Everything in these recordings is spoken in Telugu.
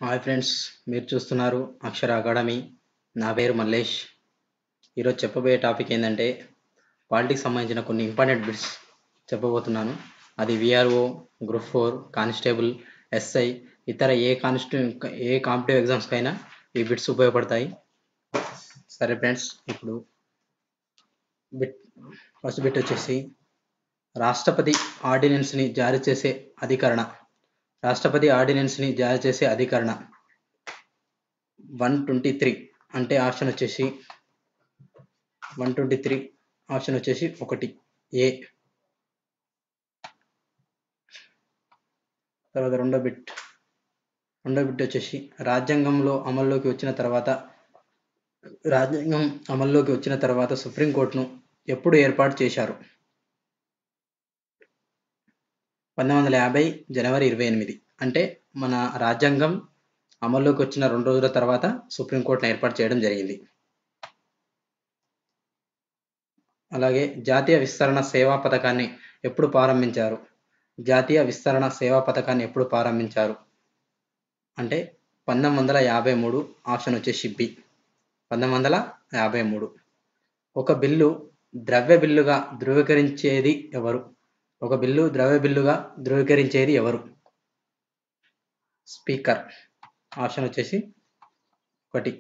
హాయ్ ఫ్రెండ్స్ మీరు చూస్తున్నారు అక్షర అకాడమీ నా పేరు మల్లేష్ ఈరోజు చెప్పబోయే టాపిక్ ఏంటంటే పాలిటిక్స్ సంబంధించిన కొన్ని ఇంపార్టెంట్ బిట్స్ చెప్పబోతున్నాను అది VRO group four constable SI ఇతర ఏ కానిస్టే ఏ కాంపిటేటివ్ ఎగ్జామ్స్కైనా ఈ బిట్స్ ఉపయోగపడతాయి సరే ఫ్రెండ్స్ ఇప్పుడు బిట్ ఫస్ట్ బిట్ వచ్చేసి రాష్ట్రపతి ఆర్డినెన్స్ని జారీ చేసే అధికరణ రాష్ట్రపతి ఆర్డినెన్స్ని జారీ చేసే అధికరణ వన్ ట్వంటీ త్రీ అంటే ఆప్షన్ వచ్చేసి వన్ ట్వంటీ త్రీ ఆప్షన్ వచ్చేసి ఒకటి ఏ తర్వాత రెండో బిట్ రెండో బిట్ వచ్చేసి రాజ్యాంగంలో అమల్లోకి వచ్చిన తర్వాత రాజ్యాంగం అమల్లోకి వచ్చిన తర్వాత సుప్రీంకోర్టును ఎప్పుడు ఏర్పాటు చేశారు పంతొమ్మిది వందల యాభై జనవరి ఇరవై ఎనిమిది అంటే మన రాజ్యాంగం అమల్లోకి వచ్చిన రెండు రోజుల తర్వాత సుప్రీంకోర్టును ఏర్పాటు చేయడం జరిగింది అలాగే జాతీయ విస్తరణ సేవా పథకాన్ని ఎప్పుడు ప్రారంభించారు జాతీయ విస్తరణ సేవా పథకాన్ని ఎప్పుడు ప్రారంభించారు అంటే పంతొమ్మిది వందల యాభై మూడు ఆప్షన్ వచ్చేసి బి పంతొమ్మిది వందల యాభై మూడు ఒక బిల్లు ద్రవ్య బిల్లుగా ధృవీకరించేది ఎవరు ఒక బిల్లు ద్రవ్య బిల్లుగా ధృవీకరించేది ఎవరు స్పీకర్ ఆప్షన్ వచ్చేసి ఒకటి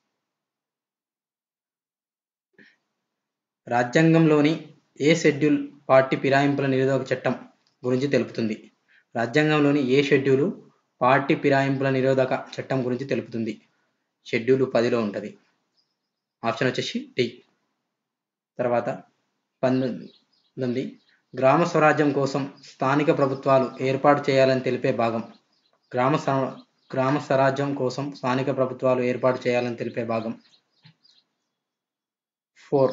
రాజ్యాంగంలోని ఏ షెడ్యూల్ పార్టీ ఫిరాయింపుల నిరోధక చట్టం గురించి తెలుపుతుంది రాజ్యాంగంలోని ఏ షెడ్యూలు పార్టీ ఫిరాయింపుల నిరోధక చట్టం గురించి తెలుపుతుంది షెడ్యూల్ పదిలో ఉంటుంది ఆప్షన్ వచ్చేసి డి తర్వాత పంతొమ్మిది గ్రామ స్వరాజ్యం కోసం స్థానిక ప్రభుత్వాలు ఏర్పాటు చేయాలని తెలిపే భాగం గ్రామ గ్రామ స్వరాజ్యం కోసం స్థానిక ప్రభుత్వాలు ఏర్పాటు చేయాలని తెలిపే భాగం ఫోర్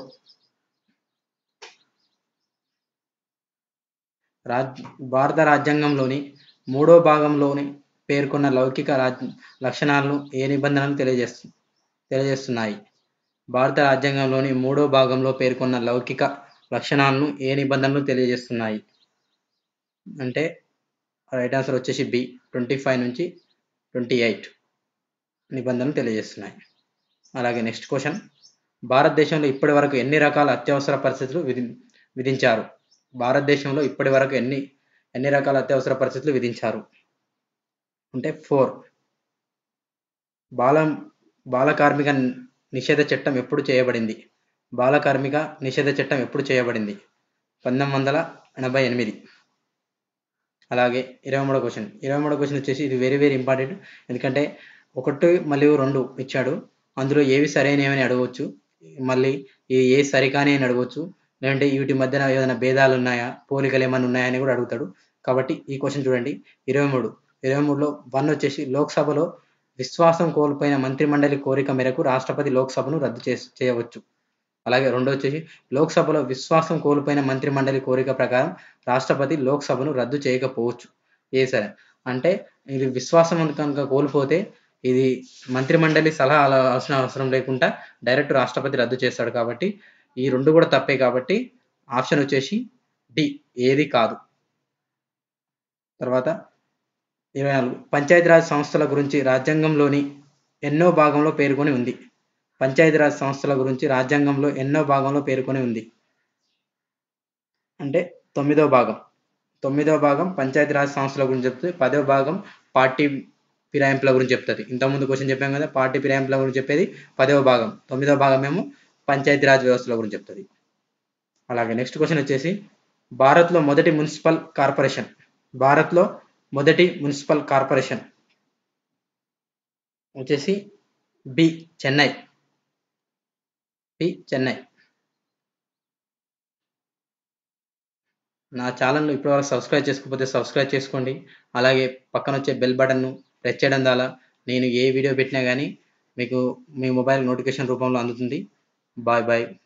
రాజ్ భారత రాజ్యాంగంలోని మూడో భాగంలోని పేర్కొన్న లౌకిక రాజ్ లక్షణాలను ఏ నిబంధనలు తెలియజేస్తు తెలియజేస్తున్నాయి భారత రాజ్యాంగంలోని మూడో భాగంలో పేర్కొన్న లౌకిక లక్షణాలను ఏ నిబంధనలు తెలియజేస్తున్నాయి అంటే రైట్ ఆన్సర్ వచ్చేసి బి ట్వంటీ ఫైవ్ నుంచి ట్వంటీ ఎయిట్ నిబంధనలు తెలియజేస్తున్నాయి అలాగే నెక్స్ట్ క్వశ్చన్ భారతదేశంలో ఇప్పటి వరకు ఎన్ని రకాల అత్యవసర పరిస్థితులు విధి విధించారు భారతదేశంలో ఇప్పటి వరకు ఎన్ని ఎన్ని రకాల అత్యవసర పరిస్థితులు విధించారు అంటే ఫోర్ బాల బాల కార్మిక నిషేధ చట్టం ఎప్పుడు చేయబడింది బాల కార్మిక నిషేధ చట్టం ఎప్పుడు చేయబడింది పంతొమ్మిది వందల ఎనభై ఎనిమిది అలాగే ఇరవై మూడో క్వశ్చన్ ఇరవై మూడో క్వశ్చన్ వచ్చేసి ఇది వెరీ వెరీ ఇంపార్టెంట్ ఎందుకంటే ఒకటి మళ్ళీ రెండు ఇచ్చాడు అందులో ఏవి సరైనవి అని అడగవచ్చు మళ్ళీ ఏ సరికాని అని అడగవచ్చు లేదంటే వీటి మధ్యన ఏదైనా భేదాలు ఉన్నాయా పోలికలు ఏమైనా ఉన్నాయా అని కూడా అడుగుతాడు కాబట్టి ఈ క్వశ్చన్ చూడండి ఇరవై మూడు ఇరవై మూడులో వన్ వచ్చేసి లోక్సభలో విశ్వాసం కోల్పోయిన మంత్రిమండలి కోరిక మేరకు రాష్ట్రపతి లోక్సభను రద్దు చే చేయవచ్చు అలాగే రెండో వచ్చేసి లోక్సభలో విశ్వాసం కోల్పోయిన మంత్రిమండలి కోరిక ప్రకారం రాష్ట్రపతి లోక్సభను రద్దు చేయకపోవచ్చు ఏ సరే అంటే ఇది విశ్వాసం కనుక కోల్పోతే ఇది మంత్రిమండలి సలహా అవసరం అవసరం లేకుండా డైరెక్ట్ రాష్ట్రపతి రద్దు చేస్తాడు కాబట్టి ఈ రెండు కూడా తప్పే కాబట్టి ఆప్షన్ వచ్చేసి డి ఏది కాదు తర్వాత ఇరవై నాలుగు పంచాయతీరాజ్ సంస్థల గురించి రాజ్యాంగంలోని ఎన్నో భాగంలో పేర్కొని ఉంది పంచాయతీరాజ్ సంస్థల గురించి రాజ్యాంగంలో ఎన్నో భాగంలో పేర్కొని ఉంది అంటే తొమ్మిదో భాగం తొమ్మిదో భాగం పంచాయతీరాజ్ సంస్థల గురించి చెప్తుంది పదో భాగం పార్టీ ఫిరాయింపుల గురించి చెప్తుంది ఇంతకుముందు క్వశ్చన్ చెప్పాం కదా పార్టీ ఫిరాయింపుల గురించి చెప్పేది పదవ భాగం తొమ్మిదో భాగం ఏమో పంచాయతీరాజ్ వ్యవస్థల గురించి చెప్తుంది అలాగే నెక్స్ట్ క్వశ్చన్ వచ్చేసి భారత్లో మొదటి మున్సిపల్ కార్పొరేషన్ భారత్లో మొదటి మున్సిపల్ కార్పొరేషన్ వచ్చేసి బి చెన్నై బి చెన్నై నా ఛానల్ను ఇప్పటివరకు సబ్స్క్రైబ్ చేసుకోకపోతే సబ్స్క్రైబ్ చేసుకోండి అలాగే పక్కన వచ్చే బెల్ బటన్ను ప్రెస్ చేయడం ద్వారా నేను ఏ వీడియో పెట్టినా కానీ మీకు మీ మొబైల్ నోటిఫికేషన్ రూపంలో అందుతుంది బాయ్ బాయ్